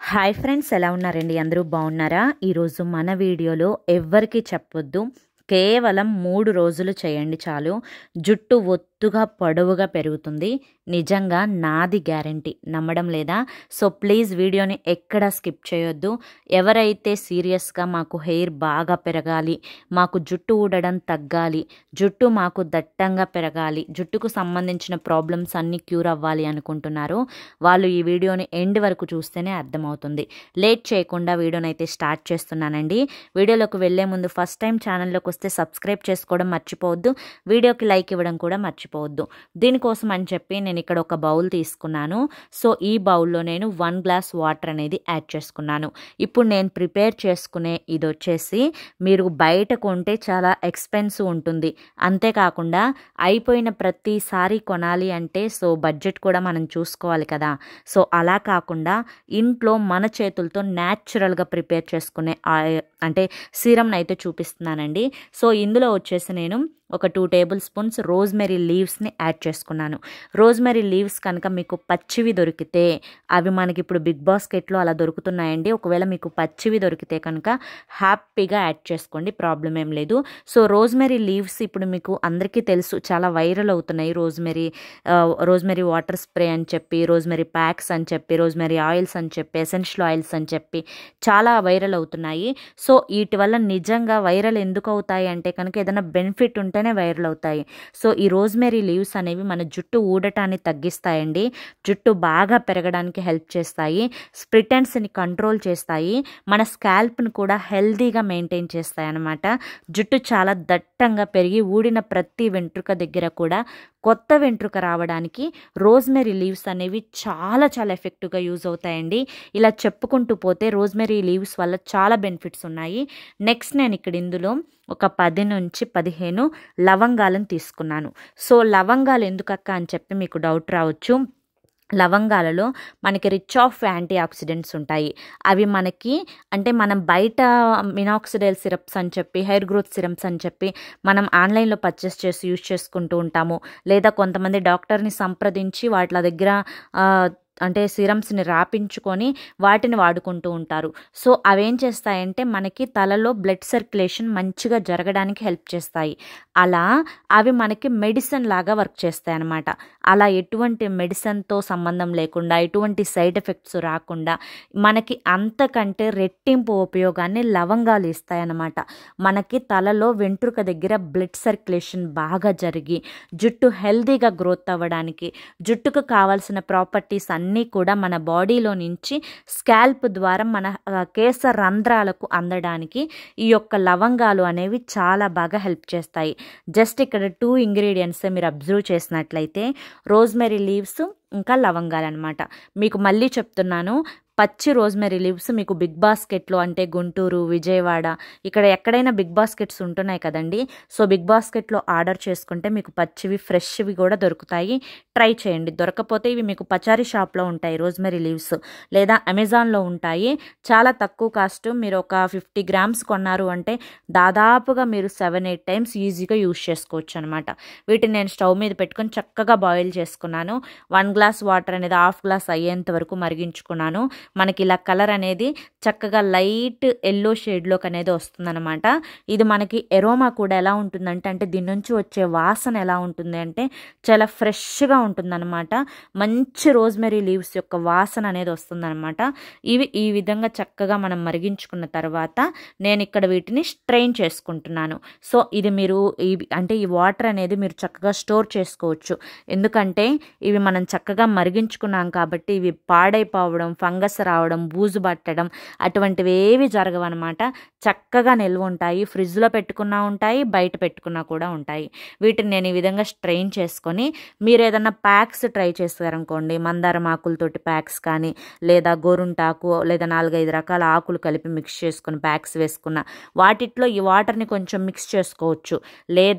hi friends ఎలా ఉన్నారండి అందరూ బాగున్నారా ఈరోజు మన వీడియోలో ఎవ్వరికి చెప్పొద్దు కేవలం మూడు రోజులు చేయండి చాలు జుట్టు ఒత్తుగా పొడవుగా పెరుగుతుంది నిజంగా నాది గ్యారంటీ నమ్మడం లేదా సో ప్లీజ్ వీడియోని ఎక్కడ స్కిప్ చేయొద్దు ఎవరైతే సీరియస్గా మాకు హెయిర్ బాగా పెరగాలి మాకు జుట్టు ఊడడం తగ్గాలి జుట్టు మాకు దట్టంగా పెరగాలి జుట్టుకు సంబంధించిన ప్రాబ్లమ్స్ అన్నీ క్యూర్ అవ్వాలి అనుకుంటున్నారో వాళ్ళు ఈ వీడియోని ఎండ్ వరకు చూస్తేనే అర్థమవుతుంది లేట్ చేయకుండా వీడియోని అయితే స్టార్ట్ చేస్తున్నానండి వీడియోలోకి వెళ్లే ముందు ఫస్ట్ టైం ఛానల్లోకి వస్తే సబ్స్క్రైబ్ చేసుకోవడం మర్చిపోవద్దు వీడియోకి లైక్ ఇవ్వడం కూడా మర్చిపోవద్దు దీనికోసం అని చెప్పి నేను ఇక్కడ ఒక బౌల్ తీసుకున్నాను సో ఈ బౌల్లో నేను వన్ గ్లాస్ వాటర్ అనేది యాడ్ చేసుకున్నాను ఇప్పుడు నేను ప్రిపేర్ చేసుకునే ఇది వచ్చేసి మీరు బయట కొంటే చాలా ఎక్స్పెన్సివ్ ఉంటుంది అంతేకాకుండా అయిపోయిన ప్రతిసారి కొనాలి అంటే సో బడ్జెట్ కూడా మనం చూసుకోవాలి కదా సో అలా కాకుండా ఇంట్లో మన చేతులతో న్యాచురల్గా ప్రిపేర్ చేసుకునే ఆయ- అంటే సీరంని అయితే చూపిస్తున్నానండి సో ఇందులో వచ్చేసి నేను ఒక టూ టేబుల్ స్పూన్స్ రోజ్మెరీ లీవ్స్ని యాడ్ చేసుకున్నాను రోజ్మెరీ లీవ్స్ కనుక మీకు పచ్చివి దొరికితే అవి మనకి ఇప్పుడు బిగ్ బాస్కెట్లో అలా దొరుకుతున్నాయండి ఒకవేళ మీకు పచ్చివి దొరికితే కనుక హ్యాపీగా యాడ్ చేసుకోండి ప్రాబ్లం ఏం లేదు సో రోజ్మెరీ లీవ్స్ ఇప్పుడు మీకు అందరికీ తెలుసు చాలా వైరల్ అవుతున్నాయి రోజ్మెరీ రోజ్మెరీ వాటర్ స్ప్రే అని చెప్పి రోజ్మెరీ ప్యాక్స్ అని చెప్పి రోజ్మెరీ ఆయిల్స్ అని చెప్పి ఎసెన్షియల్ ఆయిల్స్ అని చెప్పి చాలా వైరల్ అవుతున్నాయి సో వీటి వల్ల నిజంగా వైరల్ ఎందుకు అవుతాయి అంటే కనుక ఏదైనా బెనిఫిట్ ఉంటేనే వైరల్ అవుతాయి సో ఈ రోజ్మెరీ లీవ్స్ అనేవి మన జుట్టు ఊడటాన్ని తగ్గిస్తాయండి జుట్టు బాగా పెరగడానికి హెల్ప్ చేస్తాయి స్ప్రిటెన్స్ని కంట్రోల్ చేస్తాయి మన స్కాల్ప్ను కూడా హెల్దీగా మెయింటైన్ చేస్తాయి అన్నమాట జుట్టు చాలా దట్టంగా పెరిగి ఊడిన ప్రతి వెంట్రుక దగ్గర కూడా కొత్త వెంట్రుక రావడానికి రోజ్మెరీ లీవ్స్ అనేవి చాలా చాలా ఎఫెక్టివ్గా యూజ్ అవుతాయండి ఇలా చెప్పుకుంటూ పోతే రోజ్మెరీ లీవ్స్ వల్ల చాలా బెనిఫిట్స్ ఉన్నాయి నెక్స్ట్ నేను ఇక్కడ ఇందులో ఒక పది నుంచి పదిహేను లవంగాలను తీసుకున్నాను సో లవంగాలు ఎందుకక్క అని చెప్పి మీకు డౌట్ రావచ్చు లవంగాలలో మనకి రిచ్ ఆఫ్ యాంటీ ఆక్సిడెంట్స్ ఉంటాయి అవి మనకి అంటే మనం బయట మినాక్సిడైల్ సిరప్స్ అని చెప్పి హెయిర్ గ్రోత్ సిరప్స్ అని చెప్పి మనం ఆన్లైన్లో పర్చేస్ చేసి యూజ్ చేసుకుంటూ ఉంటాము లేదా కొంతమంది డాక్టర్ని సంప్రదించి వాటి దగ్గర ఆ, అంటే సిరమ్స్ని రాపించుకొని వాటిని వాడుకుంటూ ఉంటారు సో అవేం చేస్తాయంటే మనకి తలలో బ్లడ్ సర్క్యులేషన్ మంచిగా జరగడానికి హెల్ప్ చేస్తాయి అలా అవి మనకి మెడిసిన్ లాగా వర్క్ చేస్తాయి అన్నమాట అలా ఎటువంటి మెడిసిన్తో సంబంధం లేకుండా ఎటువంటి సైడ్ ఎఫెక్ట్స్ రాకుండా మనకి అంతకంటే రెట్టింపు ఉపయోగాన్ని లవంగాలు ఇస్తాయన్నమాట మనకి తలలో వెంట్రుక దగ్గర బ్లడ్ సర్క్యులేషన్ బాగా జరిగి జుట్టు హెల్దీగా గ్రోత్ అవ్వడానికి జుట్టుకు కావాల్సిన ప్రాపర్టీస్ అన్నీ కూడా మన బాడీలో నుంచి స్కాల్ప్ ద్వారా మన ఆ, కేశ రంధ్రాలకు అందడానికి ఈ యొక్క లవంగాలు అనేవి చాలా బాగా హెల్ప్ చేస్తాయి జస్ట్ ఇక్కడ టూ ఇంగ్రీడియంట్స్ మీరు అబ్జర్వ్ చేసినట్లయితే రోజ్మెరీ లీవ్స్ ఇంకా లవంగాలు అనమాట మీకు మళ్ళీ చెప్తున్నాను పచ్చి రోజ్మెరీ లీవ్స్ మీకు బిగ్ బాస్కెట్లో అంటే గుంటూరు విజయవాడ ఇక్కడ ఎక్కడైనా బిగ్ బాస్కెట్స్ ఉంటున్నాయి కదండి సో బిగ్ బాస్కెట్లో ఆర్డర్ చేసుకుంటే మీకు పచ్చివి ఫ్రెష్వి కూడా దొరుకుతాయి ట్రై చేయండి దొరకపోతే ఇవి మీకు పచారీ షాప్లో ఉంటాయి రోజ్మెరీ లీవ్స్ లేదా అమెజాన్లో ఉంటాయి చాలా తక్కువ కాస్ట్ మీరు ఒక ఫిఫ్టీ గ్రామ్స్ కొన్నారు అంటే దాదాపుగా మీరు సెవెన్ ఎయిట్ టైమ్స్ ఈజీగా యూజ్ చేసుకోవచ్చు అనమాట వీటిని నేను స్టవ్ మీద పెట్టుకొని చక్కగా బాయిల్ చేసుకున్నాను వన్ గ్లాస్ వాటర్ అనేది హాఫ్ గ్లాస్ అయ్యేంత వరకు మరిగించుకున్నాను మనకి ఇలా కలర్ అనేది చక్కగా లైట్ ఎల్లో షేడ్లోకి అనేది వస్తుందన్నమాట ఇది మనకి ఎరోమా కూడా ఎలా ఉంటుందంటే అంటే దీని నుంచి వచ్చే వాసన ఎలా ఉంటుంది అంటే చాలా ఫ్రెష్గా ఉంటుందన్నమాట మంచి రోజ్మెరీ లీవ్స్ యొక్క వాసన అనేది వస్తుందన్నమాట ఇవి ఈ విధంగా చక్కగా మనం మరిగించుకున్న తర్వాత నేను ఇక్కడ వీటిని స్ట్రెయిన్ చేసుకుంటున్నాను సో ఇది మీరు ఈ అంటే ఈ వాటర్ అనేది మీరు చక్కగా స్టోర్ చేసుకోవచ్చు ఎందుకంటే ఇవి మనం చక్కగా మరిగించుకున్నాం కాబట్టి ఇవి పాడైపోవడం ఫంగస్ రావడం బూజు పట్టడం అటువంటివి ఏవి జరగవన్నమాట చక్కగా నిల్వ ఉంటాయి ఫ్రిడ్జ్లో పెట్టుకున్నా ఉంటాయి బయట పెట్టుకున్నా కూడా ఉంటాయి వీటిని నేను ఈ విధంగా స్ట్రెయిన్ చేసుకొని మీరు ఏదన్నా ప్యాక్స్ ట్రై చేస్తారనుకోండి మందారం ఆకులతోటి ప్యాక్స్ కానీ లేదా గోరుంటాకు లేదా నాలుగైదు రకాల ఆకులు కలిపి మిక్స్ చేసుకుని ప్యాక్స్ వేసుకున్న వాటిట్లో ఈ వాటర్ని కొంచెం మిక్స్ చేసుకోవచ్చు లేదా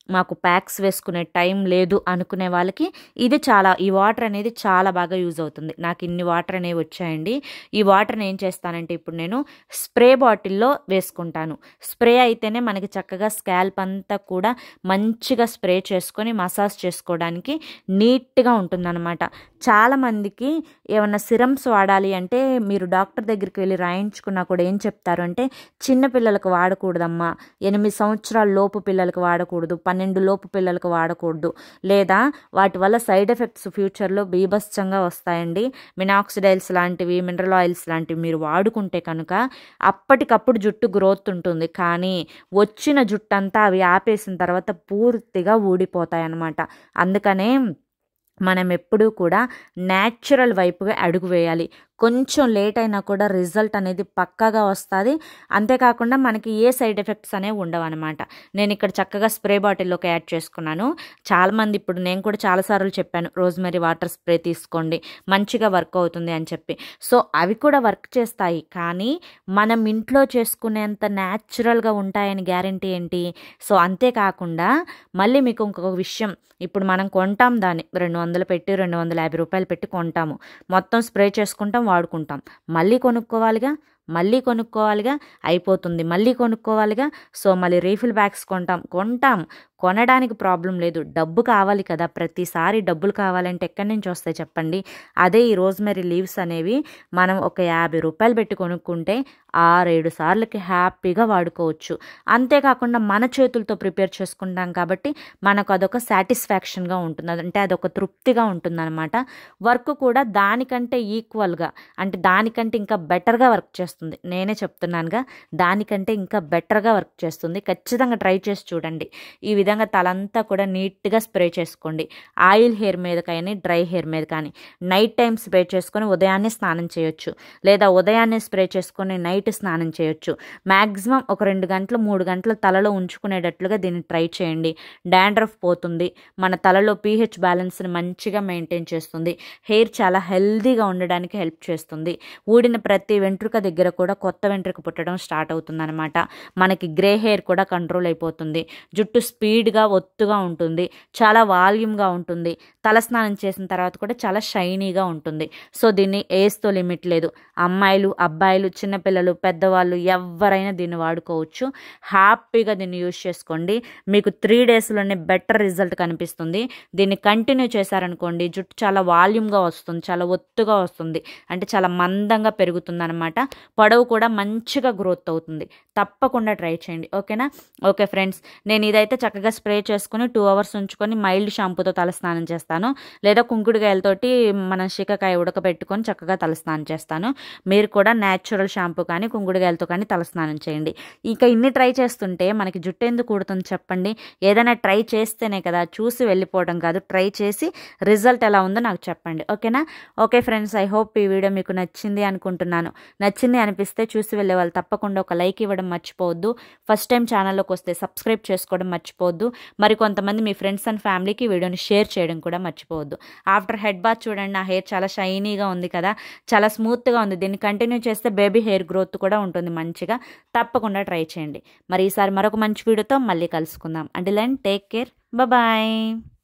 మాకు ప్యాక్స్ వేసుకునే టైం లేదు అనుకునే వాళ్ళకి ఇది చాలా ఈ వాటర్ అనేది చాలా బాగా యూజ్ అవుతుంది నాకు ఇన్ని వాటర్ అనేవి వచ్చాయండి ఈ వాటర్ని ఏం చేస్తానంటే ఇప్పుడు నేను స్ప్రే బాటిల్లో వేసుకుంటాను స్ప్రే అయితేనే మనకి చక్కగా స్కాల్ప్ అంతా కూడా మంచిగా స్ప్రే చేసుకొని మసాజ్ చేసుకోవడానికి నీట్గా ఉంటుందన్నమాట చాలామందికి ఏమన్నా సిరమ్స్ వాడాలి అంటే మీరు డాక్టర్ దగ్గరికి వెళ్ళి రాయించుకున్నా కూడా ఏం చెప్తారు అంటే చిన్న పిల్లలకు వాడకూడదమ్మా ఎనిమిది సంవత్సరాల లోపు పిల్లలకు వాడకూడదు పన్నెండు లోపు పిల్లలకు వాడకూడదు లేదా వాటి వల్ల సైడ్ ఎఫెక్ట్స్ ఫ్యూచర్లో బీభత్సంగా వస్తాయండి మినాక్సిడైల్స్ లాంటివి మినరల్ ఆయిల్స్ లాంటివి మీరు వాడుకుంటే కనుక అప్పటికప్పుడు జుట్టు గ్రోత్ ఉంటుంది కానీ వచ్చిన జుట్టు అంతా అవి ఆపేసిన తర్వాత పూర్తిగా ఊడిపోతాయి అన్నమాట అందుకనే మనం ఎప్పుడూ కూడా న్యాచురల్ వైపుగా అడుగు వేయాలి కొంచెం లేట్ అయినా కూడా రిజల్ట్ అనేది పక్కాగా వస్తుంది అంతేకాకుండా మనకి ఏ సైడ్ ఎఫెక్ట్స్ అనేవి ఉండవు అనమాట నేను ఇక్కడ చక్కగా స్ప్రే బాటిల్లోకి యాడ్ చేసుకున్నాను చాలామంది ఇప్పుడు నేను కూడా చాలాసార్లు చెప్పాను రోజ్మెరీ వాటర్ స్ప్రే తీసుకోండి మంచిగా వర్క్ అవుతుంది అని చెప్పి సో అవి కూడా వర్క్ చేస్తాయి కానీ మనం ఇంట్లో చేసుకునేంత న్యాచురల్గా ఉంటాయని గ్యారంటీ ఏంటి సో అంతేకాకుండా మళ్ళీ మీకు ఇంకొక విషయం ఇప్పుడు మనం కొంటాం దాన్ని రెండు వందలు పెట్టి రెండు వందల యాభై రూపాయలు పెట్టి కొంటాము మొత్తం స్ప్రే చేసుకుంటాం వాడుకుంటాం మళ్ళీ కొనుక్కోవాలిగా మళ్ళీ కొనుక్కోవాలిగా అయిపోతుంది మళ్ళీ కొనుక్కోవాలిగా సో మళ్ళీ రీఫిల్ బ్యాగ్స్ కొంటాం కొంటాం కొనడానికి ప్రాబ్లం లేదు డబ్బు కావాలి కదా ప్రతిసారి డబ్బులు కావాలంటే ఎక్కడి నుంచి వస్తాయి చెప్పండి అదే ఈ రోజ్మెరీ లీవ్స్ అనేవి మనం ఒక యాభై రూపాయలు పెట్టి కొనుక్కుంటే ఆరేడు సార్లకి హ్యాపీగా వాడుకోవచ్చు అంతేకాకుండా మన చేతులతో ప్రిపేర్ చేసుకుంటాం కాబట్టి మనకు అదొక సాటిస్ఫాక్షన్గా ఉంటుంది అంటే అదొక తృప్తిగా ఉంటుందన్నమాట వర్క్ కూడా దానికంటే ఈక్వల్గా అంటే దానికంటే ఇంకా బెటర్గా వర్క్ చేస్తుంది నేనే చెప్తున్నానుగా దానికంటే ఇంకా బెటర్గా వర్క్ చేస్తుంది ఖచ్చితంగా ట్రై చేసి చూడండి ఈ విధంగా తలంతా కూడా నీట్గా స్ప్రే చేసుకోండి ఆయిల్ హెయిర్ మీద కానీ డ్రై హెయిర్ మీద కానీ నైట్ టైం స్ప్రే చేసుకొని ఉదయాన్నే స్నానం చేయొచ్చు లేదా ఉదయాన్నే స్ప్రే చేసుకొని నైట్ స్నానం చేయొచ్చు మ్యాక్సిమం ఒక రెండు గంటలు మూడు గంటలు తలలో ఉంచుకునేటట్లుగా దీన్ని ట్రై చేయండి డాండ్రఫ్ పోతుంది మన తలలో పీహెచ్ బ్యాలెన్స్ని మంచిగా మెయింటైన్ చేస్తుంది హెయిర్ చాలా హెల్దీగా ఉండడానికి హెల్ప్ చేస్తుంది ఊడిన ప్రతి వెంట్రుక దగ్గర కూడా కొత్త వెంట్రుక పుట్టడం స్టార్ట్ అవుతుందన్నమాట మనకి గ్రే హెయిర్ కూడా కంట్రోల్ అయిపోతుంది జుట్టు స్పీడ్గా ఒత్తుగా ఉంటుంది చాలా వాల్యూమ్గా ఉంటుంది తలస్నానం చేసిన తర్వాత కూడా చాలా షైనీగా ఉంటుంది సో దీన్ని ఏజ్తో లిమిట్ లేదు అమ్మాయిలు అబ్బాయిలు చిన్నపిల్లలు పెద్దవాళ్ళు ఎవరైనా దీన్ని వాడుకోవచ్చు హ్యాపీగా దీన్ని యూజ్ చేసుకోండి మీకు త్రీ డేస్లోనే బెటర్ రిజల్ట్ కనిపిస్తుంది దీన్ని కంటిన్యూ చేశారనుకోండి జుట్టు చాలా వాల్యూమ్గా వస్తుంది చాలా ఒత్తుగా వస్తుంది అంటే చాలా మందంగా పెరుగుతుంది అనమాట పొడవు కూడా మంచిగా గ్రోత్ అవుతుంది తప్పకుండా ట్రై చేయండి ఓకేనా ఓకే ఫ్రెండ్స్ నేను ఇదైతే చక్కగా స్ప్రే చేసుకుని టూ అవర్స్ ఉంచుకొని మైల్డ్ షాంపూతో తలస్నానం చేస్తాను లేదా కుంకుడుకాయలతోటి మనం శికకాయ ఉడకబెట్టుకొని చక్కగా తలస్నానం చేస్తాను మీరు కూడా న్యాచురల్ షాంపూ కానీ కుంకుడుకాయలతో కానీ తలస్నానం చేయండి ఇంకా ఇన్ని ట్రై చేస్తుంటే మనకి జుట్టు ఎందుకు ఊడుతుంది చెప్పండి ఏదైనా ట్రై చేస్తేనే కదా చూసి వెళ్ళిపోవడం కాదు ట్రై చేసి రిజల్ట్ ఎలా ఉందో నాకు చెప్పండి ఓకేనా ఓకే ఫ్రెండ్స్ ఐ హోప్ ఈ వీడియో మీకు నచ్చింది అనుకుంటున్నాను నచ్చింది అనిపిస్తే చూసి వెళ్ళే వాళ్ళు తప్పకుండా ఒక లైక్ ఇవ్వడం మర్చిపోవద్దు ఫస్ట్ టైం ఛానల్లోకి వస్తే సబ్స్క్రైబ్ చేసుకోవడం మర్చిపోవద్దు మరి కొంతమంది మీ ఫ్రెండ్స్ అండ్ ఫ్యామిలీకి వీడియోని షేర్ చేయడం కూడా మర్చిపోవద్దు ఆఫ్టర్ హెడ్ బాత్ చూడండి నా హెయిర్ చాలా షైనీగా ఉంది కదా చాలా స్మూత్గా ఉంది దీన్ని కంటిన్యూ చేస్తే బేబీ హెయిర్ గ్రోత్ కూడా ఉంటుంది మంచిగా తప్పకుండా ట్రై చేయండి మరి ఈసారి మరొక మంచి వీడియోతో మళ్ళీ కలుసుకుందాం అంటే లెన్ టేక్ కేర్ బాయ్